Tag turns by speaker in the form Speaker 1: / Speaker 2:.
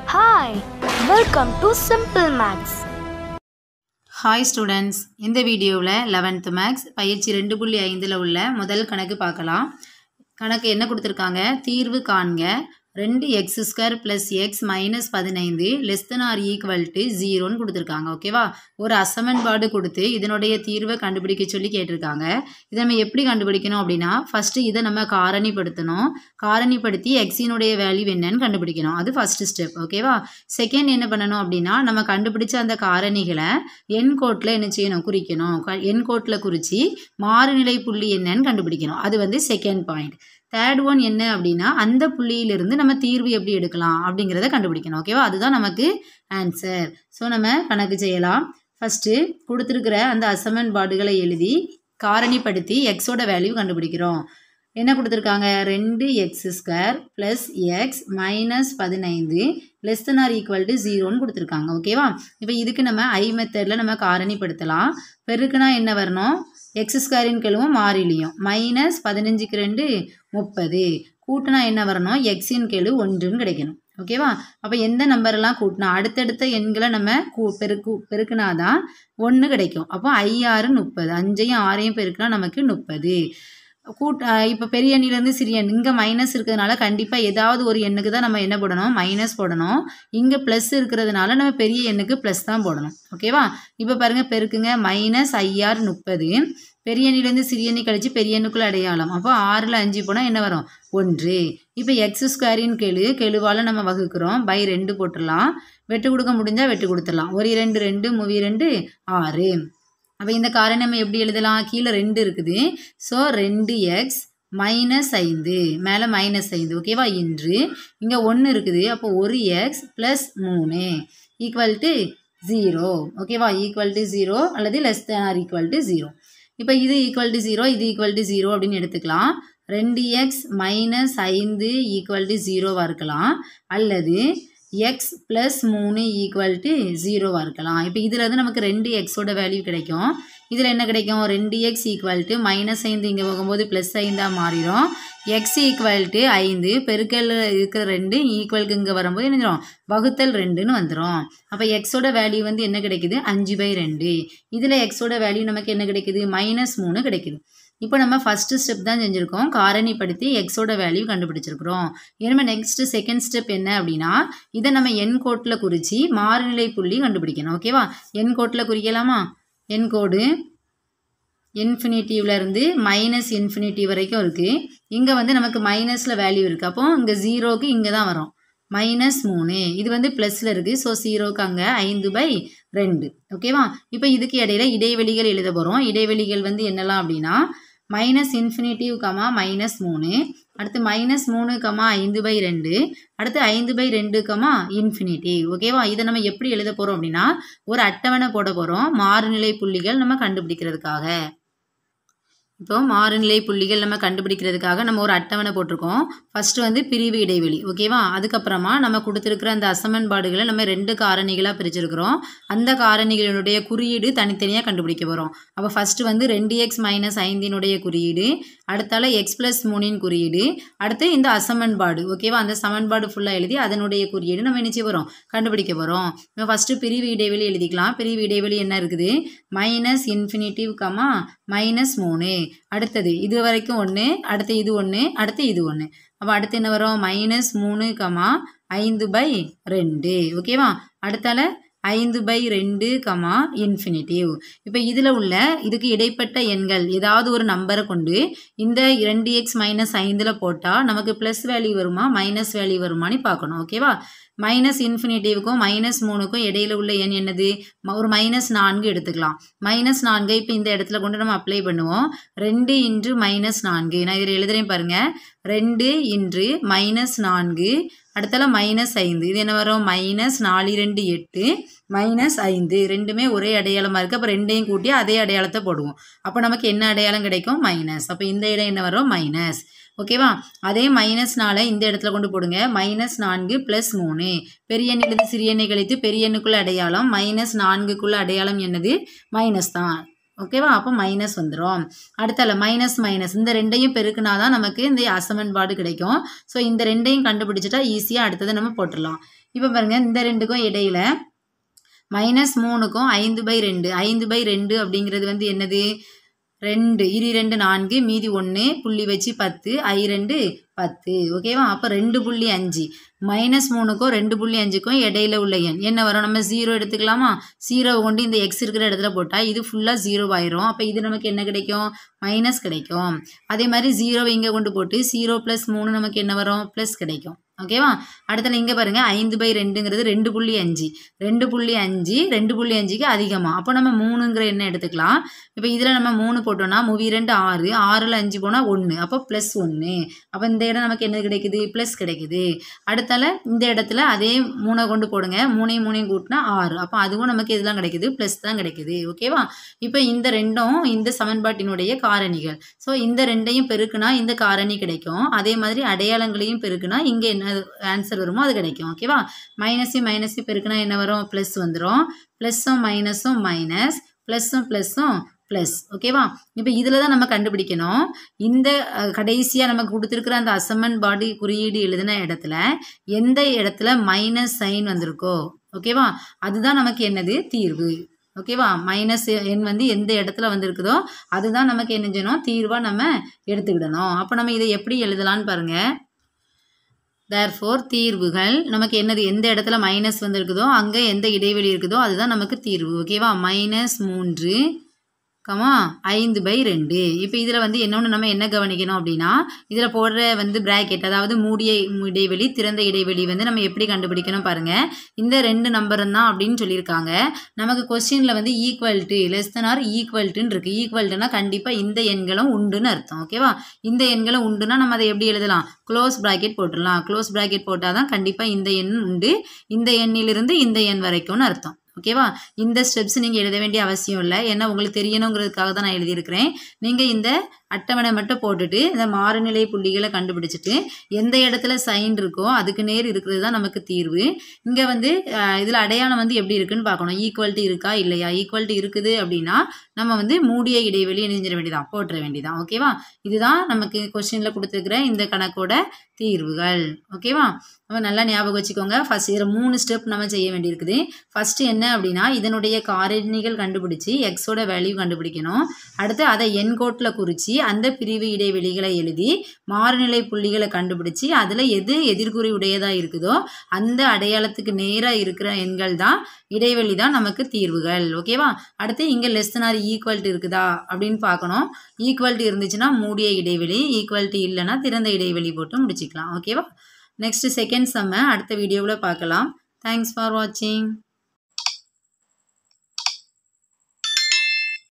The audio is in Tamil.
Speaker 1: Hi, welcome to Simple Maths.
Speaker 2: Hi students இந்த வீடியோவில் லெவன்த்து மேக்ஸ் பயிற்சி ரெண்டு புள்ளி ஐந்தில் உள்ள முதல் கணக்கு பார்க்கலாம் கணக்கு என்ன கொடுத்துருக்காங்க தீர்வு காண்க ரெண்டு x square plus x minus பதினைந்து less than or equal to ஜீரோன்னு கொடுத்துருக்காங்க ஓகேவா ஒரு அசமன்பாடு கொடுத்து இதனுடைய தீர்வை கண்டுபிடிக்க சொல்லி கேட்டிருக்காங்க இதை நம்ம எப்படி கண்டுபிடிக்கணும் அப்படின்னா ஃபஸ்ட்டு இதை நம்ம காரணிப்படுத்தணும் காரணிப்படுத்தி எக்ஸினுடைய வேல்யூ என்னன்னு கண்டுபிடிக்கணும் அது ஃபஸ்ட்டு ஸ்டெப் ஓகேவா செகண்ட் என்ன பண்ணணும் அப்படின்னா நம்ம கண்டுபிடிச்ச அந்த காரணிகளை எண் கோட்டில் என்ன செய்யணும் குறிக்கணும் க- எண் கோட்டில் குறித்து மாறுநிலை புள்ளி என்னன்னு கண்டுபிடிக்கணும் அது வந்து செகண்ட் பாயிண்ட் தேர்ட் ஒன் என்ன அப்படின்னா அந்த புள்ளியிலிருந்து நம்ம தீர்வு எப்படி எடுக்கலாம் அப்படிங்கிறத கண்டுபிடிக்கணும் ஓகேவா அதுதான் நமக்கு ஆன்சர் ஸோ நம்ம கணக்கு செய்யலாம் ஃபஸ்ட்டு கொடுத்துருக்கிற அந்த அசமன்பாடுகளை எழுதி காரணிப்படுத்தி எக்ஸோட வேல்யூ கண்டுபிடிக்கிறோம் என்ன கொடுத்துருக்காங்க ரெண்டு x square plus x minus பதினைந்து less than or equal to ஜீரோன்னு கொடுத்துருக்காங்க ஓகேவா இப்போ இதுக்கு நம்ம ஐ மெத்தடில் நம்ம காரணிப்படுத்தலாம் பெருக்குனா என்ன வரணும் எக்ஸ் ஸ்கொயரின் கெழுவும் மாறிலியும் மைனஸ் பதினஞ்சுக்கு ரெண்டு முப்பது கூட்டினா என்ன வரணும் எக்ஸின் கெழு ஒன்றுன்னு கிடைக்கணும் ஓகேவா அப்போ எந்த நம்பரெல்லாம் கூட்டினா அடுத்தடுத்த எண்களை நம்ம கூ பெருக்கு பெருக்குனாதான் ஒன்று கிடைக்கும் அப்போ ஐ ஆறு முப்பது அஞ்சையும் ஆறையும் பெருக்குனா நமக்கு முப்பது கூட் இப்போ பெரிய எண்ணிலேருந்து சிறிய எண் இங்கே மைனஸ் இருக்கிறதுனால கண்டிப்பாக ஏதாவது ஒரு எண்ணுக்கு தான் நம்ம என்ன போடணும் மைனஸ் போடணும் இங்கே ப்ளஸ் இருக்கிறதுனால நம்ம பெரிய எண்ணுக்கு ப்ளஸ் தான் போடணும் ஓகேவா இப்போ பாருங்கள் பெருக்குங்க மைனஸ் ஐஆர் முப்பது பெரிய எண்ணிலேருந்து சிறிய எண்ணி கழிச்சு பெரிய எண்ணுக்குள்ள அடையாளம் அப்போ ஆறில் அஞ்சு போனால் என்ன வரும் ஒன்று இப்போ எக்ஸ் ஸ்கொயரின் கெழு கெழுவால் நம்ம வகுக்கிறோம் பை ரெண்டு போட்டுடலாம் வெட்டு கொடுக்க முடிஞ்சால் வெட்டு கொடுத்துடலாம் ஒரு ரெண்டு ரெண்டு மூவி ரெண்டு ஆறு அப்போ இந்த காரணம் நம்ம எப்படி எழுதலாம் கீழே ரெண்டு இருக்குது ஸோ ரெண்டு எக்ஸ் மைனஸ் ஐந்து மேலே மைனஸ் ஐந்து ஓகேவா இன்று இங்கே ஒன்று இருக்குது அப்போ ஒரு எக்ஸ் ப்ளஸ் மூணு ஈக்குவல் டு ஜீரோ ஓகேவா ஈக்குவல் டு ஜீரோ அல்லது less than or equal to zero இப்போ இது ஈக்குவல் டு ஜீரோ இது ஈக்குவல் டு ஜீரோ அப்படின்னு எடுத்துக்கலாம் ரெண்டு எக்ஸ் மைனஸ் ஐந்து ஈக்குவல் டு ஜீரோவாக இருக்கலாம் அல்லது எக்ஸ் ப்ளஸ் மூணு ஈக்குவல் டு ஜீரோவாக இருக்கலாம் இப்போ இதில் இருந்து நமக்கு ரெண்டு எக்ஸோட வேல்யூ கிடைக்கும் இதில் என்ன கிடைக்கும் ரெண்டு எக்ஸ் ஈக்குவல் டு மைனஸ் ஐந்து இங்கே போகும்போது ப்ளஸ் ஐந்தாக மாறிடும் எக்ஸ் ஈக்குவல் டு ஐந்து பெருக்கல் இருக்கிற ரெண்டு ஈக்குவலுக்கு இங்கே வரும்போது என்ன செஞ்சிரும்? வகுத்தல் ரெண்டுன்னு வந்துடும் அப்போ எக்ஸோட வேல்யூ வந்து என்ன கிடைக்குது அஞ்சு பை ரெண்டு இதில் எக்ஸோட வேல்யூ நமக்கு என்ன கிடைக்குது மைனஸ் மூணு கிடைக்குது இப்போ நம்ம ஃபஸ்ட்டு ஸ்டெப் தான் செஞ்சுருக்கோம் காரணிப்படுத்தி எக்ஸோட வேல்யூ கண்டுபிடிச்சிருக்கிறோம் இனிமே நெக்ஸ்ட் செகண்ட் ஸ்டெப் என்ன அப்படின்னா இதை நம்ம எண் கோட்டில் குறித்து மாறுநிலை புள்ளி கண்டுபிடிக்கணும் ஓகேவா எண் கோட்டில் குறிக்கலாமா எண் கோடு இன்ஃபினிட்டிவ்ல இருந்து மைனஸ் இன்ஃபினிட்டி வரைக்கும் இருக்குது இங்கே வந்து நமக்கு மைனஸில் வேல்யூ இருக்குது அப்போ இங்கே ஜீரோக்கு இங்கே தான் வரும் மைனஸ் மூணு இது வந்து ப்ளஸில் இருக்குது ஸோ ஜீரோக்கு அங்கே ஐந்து பை ரெண்டு ஓகேவா இப்போ இதுக்கு இடையில இடைவெளிகள் எழுத போகிறோம் இடைவெளிகள் வந்து என்னலாம் அப்படின்னா மைனஸ் இன்ஃபினிட்டிவ் கமா மைனஸ் மூணு அடுத்து மைனஸ் மூணு கமா ஐந்து பை ரெண்டு அடுத்து ஐந்து பை ரெண்டு கமா இன்ஃபினிட்டி ஓகேவா இதை நம்ம எப்படி எழுத போகிறோம் அப்படின்னா ஒரு அட்டவணை போட போகிறோம் மாறுநிலை புள்ளிகள் நம்ம கண்டுபிடிக்கிறதுக்காக இப்போ மாறுநிலை புள்ளிகள் நம்ம கண்டுபிடிக்கிறதுக்காக நம்ம ஒரு அட்டவணை போட்டிருக்கோம் ஃபர்ஸ்ட் வந்து பிரிவு இடைவெளி ஓகேவா அதுக்கப்புறமா நம்ம கொடுத்துருக்கிற அந்த அசமன்பாடுகளை நம்ம ரெண்டு காரணிகளாக பிரிச்சிருக்கிறோம் அந்த காரணிகளினுடைய குறியீடு தனித்தனியாக கண்டுபிடிக்க போகிறோம் அப்போ ஃபர்ஸ்ட் வந்து ரெண்டு எக்ஸ் மைனஸ் ஐந்தினுடைய குறியீடு அடுத்தால எக்ஸ் ப்ளஸ் மூணின் குறியீடு அடுத்து இந்த அசமன்பாடு ஓகேவா அந்த சமன்பாடு ஃபுல்லாக எழுதி அதனுடைய குறியீடு நம்ம என்ன செய்ய போகிறோம் கண்டுபிடிக்க போகிறோம் இப்போ ஃபஸ்ட்டு பிரிவு இடைவெளி எழுதிக்கலாம் பிரிவு இடைவெளி என்ன இருக்குது மைனஸ் இன்ஃபினிட்டிவ் கமா மைனஸ் மூணு அடுத்தது இது வரைக்கும் ஒன்று அடுத்து இது ஒன்று அடுத்து இது ஒன்று அப்போ அடுத்து என்ன வரும் மைனஸ் மூணு கமா ஐந்து பை ரெண்டு ஓகேவா அடுத்தால ஐந்து பை ரெண்டு கமா இன்ஃபினிட்டிவ் இப்போ இதில் உள்ள இதுக்கு இடைப்பட்ட எண்கள் ஏதாவது ஒரு நம்பரை கொண்டு இந்த ரெண்டு எக்ஸ் மைனஸ் ஐந்தில் போட்டால் நமக்கு ப்ளஸ் வேல்யூ வருமா மைனஸ் வேல்யூ வருமான்னு பார்க்கணும் ஓகேவா மைனஸ் இன்ஃபினிட்டிவுக்கும் மைனஸ் மூணுக்கும் இடையில உள்ள எண் என்னது ம- ஒரு மைனஸ் நான்கு எடுத்துக்கலாம் மைனஸ் நான்கை இப்போ இந்த இடத்துல கொண்டு நம்ம அப்ளை பண்ணுவோம் ரெண்டு இன்று மைனஸ் நான்கு நான் இதில் எழுதுறேன் பாருங்க ரெண்டு இன்று மைனஸ் நான்கு அடுத்தால மைனஸ் ஐந்து இது என்ன வரும் மைனஸ் நாலு ரெண்டு எட்டு மைனஸ் ஐந்து ரெண்டுமே ஒரே அடையாளமாக இருக்குது அப்போ ரெண்டையும் கூட்டி அதே அடையாளத்தை போடுவோம் அப்போ நமக்கு என்ன அடையாளம் கிடைக்கும் மைனஸ் அப்போ இந்த இடம் என்ன வரும் மைனஸ் ஓகேவா அதே மைனஸ்னால இந்த இடத்துல கொண்டு போடுங்க மைனஸ் நான்கு ப்ளஸ் மூணு பெரிய எண்ணிலிருந்து சிறிய எண்ணை கழித்து பெரிய எண்ணுக்குள்ள அடையாளம் மைனஸ் நான்குக்குள்ள அடையாளம் என்னது மைனஸ் தான் ஓகேவா அப்போ மைனஸ் வந்துடும் அடுத்தால மைனஸ் மைனஸ் இந்த ரெண்டையும் பெருக்குனா தான் நமக்கு இந்த அசமன்பாடு கிடைக்கும் ஸோ இந்த ரெண்டையும் கண்டுபிடிச்சிட்டா ஈஸியாக அடுத்தது நம்ம போட்டுடலாம் இப்போ பாருங்கள் இந்த ரெண்டுக்கும் இடையில மைனஸ் மூணுக்கும் ஐந்து பை ரெண்டு ஐந்து பை ரெண்டு அப்படிங்கிறது வந்து என்னது ரெண்டு இரு ரெண்டு நான்கு மீதி ஒன்று புள்ளி வச்சு பத்து ஐ ரெண்டு பத்து ஓகேவா அப்போ ரெண்டு புள்ளி அஞ்சு மைனஸ் மூணுக்கும் ரெண்டு புள்ளி அஞ்சுக்கும் இடையில உள்ள எண் என்ன வரும் நம்ம ஜீரோ எடுத்துக்கலாமா ஜீரோவை கொண்டு இந்த எக்ஸ் இருக்கிற இடத்துல போட்டால் இது ஃபுல்லாக ஜீரோ ஆயிரும் அப்போ இது நமக்கு என்ன கிடைக்கும் மைனஸ் கிடைக்கும் அதே மாதிரி ஜீரோவை இங்கே கொண்டு போட்டு ஜீரோ ப்ளஸ் மூணு நமக்கு என்ன வரும் ப்ளஸ் கிடைக்கும் ஓகேவா அடுத்தல இங்கே பாருங்கள் ஐந்து பை ரெண்டுங்கிறது ரெண்டு புள்ளி அஞ்சு ரெண்டு புள்ளி அஞ்சு ரெண்டு புள்ளி அஞ்சுக்கு அதிகமாக அப்போ நம்ம மூணுங்கிற எண்ணெய் எடுத்துக்கலாம் இப்போ இதில் நம்ம மூணு போட்டோம்னா மூவி ரெண்டு ஆறு ஆறில் அஞ்சு போனால் ஒன்று அப்போ ப்ளஸ் ஒன்று அப்போ இந்த இடம் நமக்கு என்ன கிடைக்குது ப்ளஸ் கிடைக்குது அடுத்தால இந்த இடத்துல அதே மூணை கொண்டு போடுங்க மூணையும் மூணையும் கூட்டினா ஆறு அப்போ அதுவும் நமக்கு இதெல்லாம் கிடைக்குது ப்ளஸ் தான் கிடைக்குது ஓகேவா இப்போ இந்த ரெண்டும் இந்த சமன்பாட்டினுடைய காரணிகள் ஸோ இந்த ரெண்டையும் பெருக்குனா இந்த காரணி கிடைக்கும் அதே மாதிரி அடையாளங்களையும் பெருக்குனா இங்கே என்ன ஆன்சர் வருமோ அது கிடைக்கும் ஓகேவா மைனஸையும் மைனஸையும் பெருக்குனா என்ன வரும் ப்ளஸ் வந்துடும் ப்ளஸ்ஸும் மைனஸும் மைனஸ் ப்ளஸ்ஸும் ப்ளஸ்ஸும் ப்ளஸ் ஓகேவா இப்போ இதில் தான் நம்ம கண்டுபிடிக்கணும் இந்த கடைசியாக நமக்கு கொடுத்துருக்குற அந்த அசமன் பாடி குறியீடு எழுதின இடத்துல எந்த இடத்துல மைனஸ் சைன் வந்திருக்கோ ஓகேவா அதுதான் நமக்கு என்னது தீர்வு ஓகேவா மைனஸ் எண் வந்து எந்த இடத்துல வந்திருக்குதோ அதுதான் நமக்கு என்ன செய்யணும் தீர்வாக நம்ம எடுத்துக்கிடணும் அப்போ நம்ம இதை எப்படி எழுதலான்னு பாருங்கள் தேர்ஃபோர் தீர்வுகள் நமக்கு என்னது எந்த இடத்துல மைனஸ் வந்திருக்குதோ அங்கே எந்த இடைவெளி இருக்குதோ அதுதான் நமக்கு தீர்வு ஓகேவா மைனஸ் மூன்று கமா ஐந்து பை ரெண்டு இப்போ இதில் வந்து இன்னொன்று நம்ம என்ன கவனிக்கணும் அப்படின்னா இதில் போடுற வந்து பிராக்கெட் அதாவது மூடிய இடைவெளி திறந்த இடைவெளி வந்து நம்ம எப்படி கண்டுபிடிக்கணும் பாருங்கள் இந்த ரெண்டு நம்பரும் தான் அப்படின்னு சொல்லியிருக்காங்க நமக்கு கொஸ்டினில் வந்து equal to less than or ஈக்குவல்ட்டுன்னு இருக்குது ஈக்குவல்ட்டுனா கண்டிப்பாக இந்த எண்களும் உண்டுன்னு அர்த்தம் ஓகேவா இந்த எண்களும் உண்டுன்னா நம்ம அதை எப்படி எழுதலாம் க்ளோஸ் ப்ராக்கெட் போட்டுடலாம் க்ளோஸ் ப்ராக்கெட் போட்டால் தான் கண்டிப்பாக இந்த எண் உண்டு இந்த எண்ணிலிருந்து இந்த எண் வரைக்கும்னு அர்த்தம் ஓகேவா இந்த ஸ்டெப்ஸ் நீங்கள் எழுத வேண்டிய அவசியம் இல்லை ஏன்னா உங்களுக்கு தெரியணுங்கிறதுக்காக தான் நான் எழுதியிருக்கிறேன் நீங்கள் இந்த அட்டவணை மட்டும் போட்டுட்டு இந்த மாறுநிலை புள்ளிகளை கண்டுபிடிச்சிட்டு எந்த இடத்துல சைன் இருக்கோ அதுக்கு நேர் இருக்கிறது தான் நமக்கு தீர்வு இங்கே வந்து இதில் அடையாளம் வந்து எப்படி இருக்குன்னு பார்க்கணும் ஈக்குவல்ட்டி இருக்கா இல்லையா ஈக்குவல்ட்டி இருக்குது அப்படின்னா நம்ம வந்து மூடிய இடைவெளி நெஞ்சிட வேண்டியதான் போட்டுற வேண்டியதான் ஓகேவா இதுதான் நமக்கு கொஸ்டினில் கொடுத்துருக்குற இந்த கணக்கோட தீர்வுகள் ஓகேவா நம்ம நல்லா ஞாபகம் வச்சுக்கோங்க ஃபஸ்ட் இதில் மூணு ஸ்டெப் நம்ம செய்ய வேண்டியிருக்குது ஃபஸ்ட்டு என்ன அப்படின்னா இதனுடைய காரணிகள் கண்டுபிடிச்சி எக்ஸோட வேல்யூ கண்டுபிடிக்கணும் அடுத்து அதை எண்கோட்டில் குறித்து அந்த பிரிவு இடைவெளிகளை எழுதி மாறுநிலை புள்ளிகளை கண்டுபிடிச்சி அதில் எது எதிர்குறி உடையதாக இருக்குதோ அந்த அடையாளத்துக்கு நேராக இருக்கிற எண்கள் தான் இடைவெளி தான் நமக்கு தீர்வுகள் ஓகேவா அடுத்து இங்கே லெஸ் ஆர் ஈக்குவல்ட்டி இருக்குதா அப்படின்னு பார்க்கணும் ஈக்குவல்ட்டி இருந்துச்சுன்னா மூடிய இடைவெளி ஈக்குவல்ட்டி இல்லைன்னா திறந்த இடைவெளி போட்டு முடிச்சுக்கலாம் ஓகேவா நெக்ஸ்ட் செகண்ட் செம்ம அடுத்த வீடியோவில் பார்க்கலாம் தேங்க்ஸ் ஃபார் வாட்சிங்